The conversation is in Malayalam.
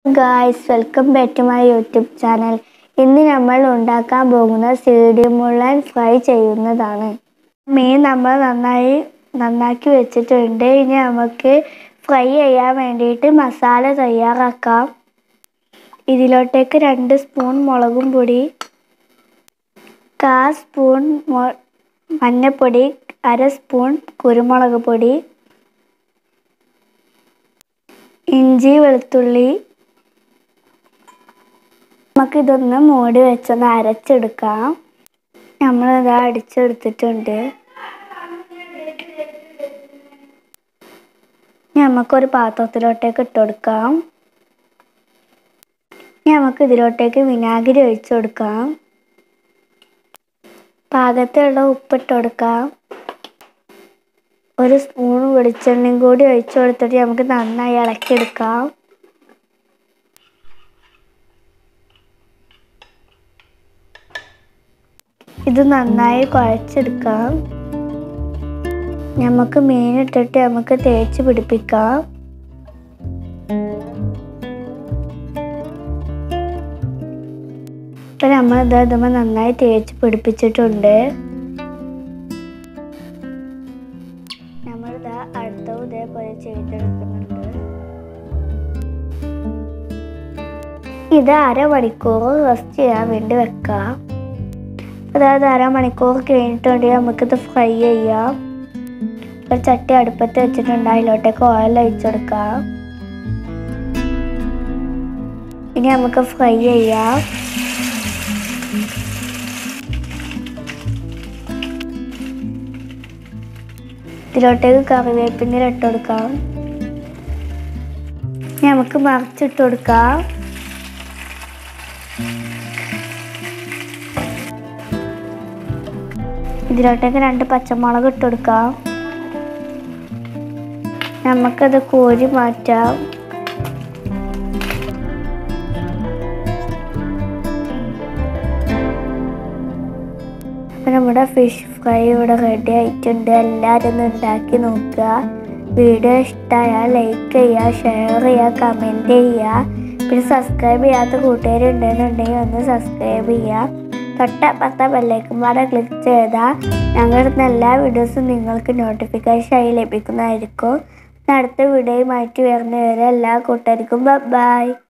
guys welcome back to my YouTube channel ഇന്ന് നമ്മൾ ഉണ്ടാക്കാൻ പോകുന്ന സീഡിമുള്ളൻ ഫ്രൈ ചെയ്യുന്നതാണ് മീൻ നമ്മൾ നന്നായി നന്നാക്കി വെച്ചിട്ടുണ്ട് ഇനി നമുക്ക് ഫ്രൈ ചെയ്യാൻ വേണ്ടിയിട്ട് മസാല തയ്യാറാക്കാം ഇതിലോട്ടേക്ക് രണ്ട് സ്പൂൺ മുളകും പൊടി കാ സ്പൂൺ മൊ- മഞ്ഞൾപ്പൊടി അര സ്പൂൺ കുരുമുളക് പൊടി ഇഞ്ചി വെളുത്തുള്ളി നമുക്കിതൊന്ന് മൂടി വെച്ചൊന്ന് അരച്ചെടുക്കാം നമ്മളിത് അടിച്ചെടുത്തിട്ടുണ്ട് ഇനി നമുക്കൊരു പാത്രത്തിലോട്ടേക്ക് ഇട്ട് കൊടുക്കാം ഇനി നമുക്ക് ഇതിലോട്ടേക്ക് വിനാഗിരി ഒഴിച്ചു കൊടുക്കാം പാകത്തിലുള്ള ഉപ്പിട്ട് കൊടുക്കാം ഒരു സ്പൂൺ വെളിച്ചെണ്ണയും കൂടി ഒഴിച്ചു കൊടുത്തിട്ട് നമുക്ക് നന്നായി ഇളക്കിയെടുക്കാം ഇത് നന്നായി കുഴച്ചെടുക്കാം നമുക്ക് മീനിട്ടിട്ട് നമുക്ക് തേച്ച് പിടിപ്പിക്കാം ഇപ്പം നമ്മൾ ഇത് ഇതുമ്പോൾ നന്നായി തേച്ച് പിടിപ്പിച്ചിട്ടുണ്ട് നമ്മളിത് അടുത്തവും ഇതേപോലെ ചെയ്തെടുക്കുന്നുണ്ട് ഇത് അരമണിക്കൂർ റെസ്റ്റ് ചെയ്യാൻ വേണ്ടി വെക്കാം അതായത് അരമണിക്കൂർ കഴിഞ്ഞിട്ടുണ്ടെങ്കിൽ നമുക്കിത് ഫ്രൈ ചെയ്യാം ഒരു ചട്ടി അടുപ്പത്ത് വെച്ചിട്ടുണ്ട് അതിലോട്ടേക്ക് ഓയിൽ ഒഴിച്ചെടുക്കാം ഇനി നമുക്ക് ഫ്രൈ ചെയ്യാം ഇതിലോട്ടേക്ക് കറിവേപ്പിൻ്റെ ഇട്ട് കൊടുക്കാം ഇനി നമുക്ക് മറിച്ചിട്ട് കൊടുക്കാം ഇതിലോട്ടേക്ക് രണ്ട് പച്ചമുളക് ഇട്ട് കൊടുക്കാം നമുക്കത് കോരി മാറ്റാം അപ്പം നമ്മുടെ ഫിഷ് ഫ്രൈ ഇവിടെ റെഡി ആയിട്ടുണ്ട് എല്ലാവരും ഒന്ന് ഉണ്ടാക്കി നോക്കുക വീഡിയോ ഇഷ്ടമായാൽ ലൈക്ക് ചെയ്യുക ഷെയർ ചെയ്യുക കമൻറ്റ് ചെയ്യുക പിന്നെ സബ്സ്ക്രൈബ് ചെയ്യാത്ത കൂട്ടുകാരുണ്ടെന്നുണ്ടെങ്കിൽ ഒന്ന് സബ്സ്ക്രൈബ് ചെയ്യുക തൊട്ടപ്പുറത്തെ ബെല്ലൈക്കും പാടെ ക്ലിക്ക് ചെയ്താൽ ഞങ്ങളുടെ എല്ലാ വീഡിയോസും നിങ്ങൾക്ക് നോട്ടിഫിക്കേഷൻ ആയി ലഭിക്കുന്നതായിരിക്കും അടുത്ത വീഡിയോയുമായിട്ട് വരുന്നവരെ എല്ലാ കൂട്ടുകാർക്കും ബൈ